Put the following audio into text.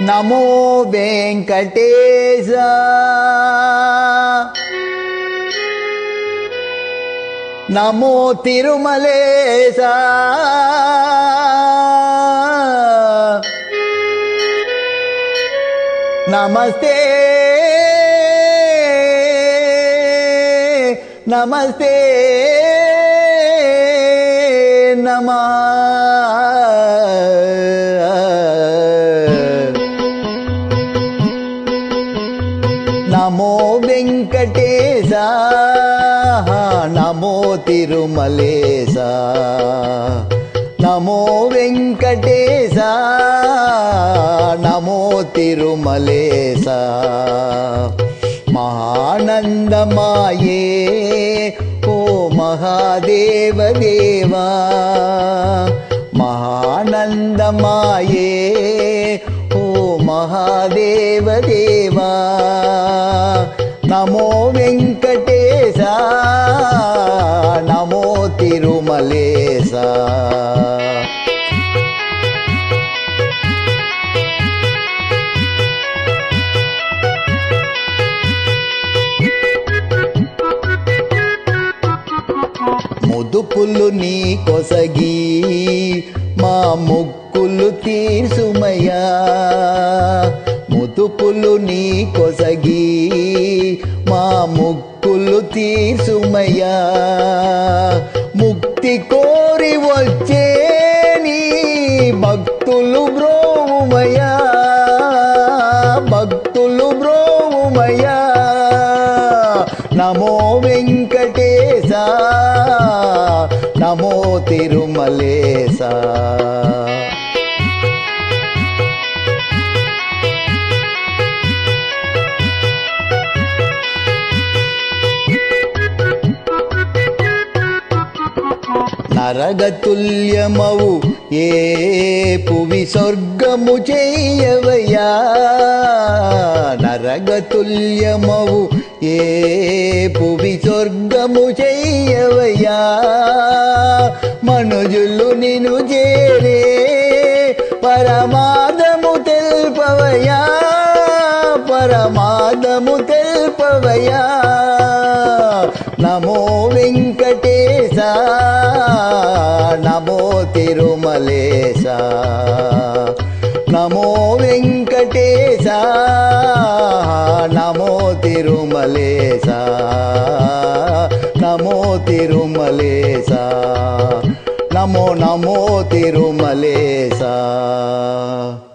నమో వెంకటేశ నమో తిరుమలేశ నమస్తే నమస్తే నమా నమో వెంకటేశ నమో తిరుమలేశ నమో వెంకటేశ నమో తిరుమలేశ మహానందమాయే ఓ మహాదేవ దేవా మహానందమాయే ఓ మహాదేవ దేవా నమో వెంకటేశ నమో తిరుమలేశ ముదుపులు నీ కొసగి మా ముక్కులు తీర్సుమయ్యా ముదుపులు నీ కొసగి మా ముక్కులు తీర్సుమయ్యా ముక్తి కోరి వచ్చే నీ భక్తులు బ్రోమయ్యా భక్తులు బ్రోమయ్యా నమో వెంకటేశ నమో తిరుమలేశ నరగతుల్యమవు ఏ పువి స్వర్గము చేయవయ్యా నరగతుల్యమవు ఏ పువి స్వర్గము చేయవయ్యా మనుజులు నిను చేరే పరమాదము తెల్పవయ్యా పరమాదము తెల్పవయ్యా నమో వెంకటేశ నమో తిరుమలేశ నమో వెంకటేశ నమో తిరుమలేశ నమో తిరుమలేశ నమో నమో తిరుమలేశ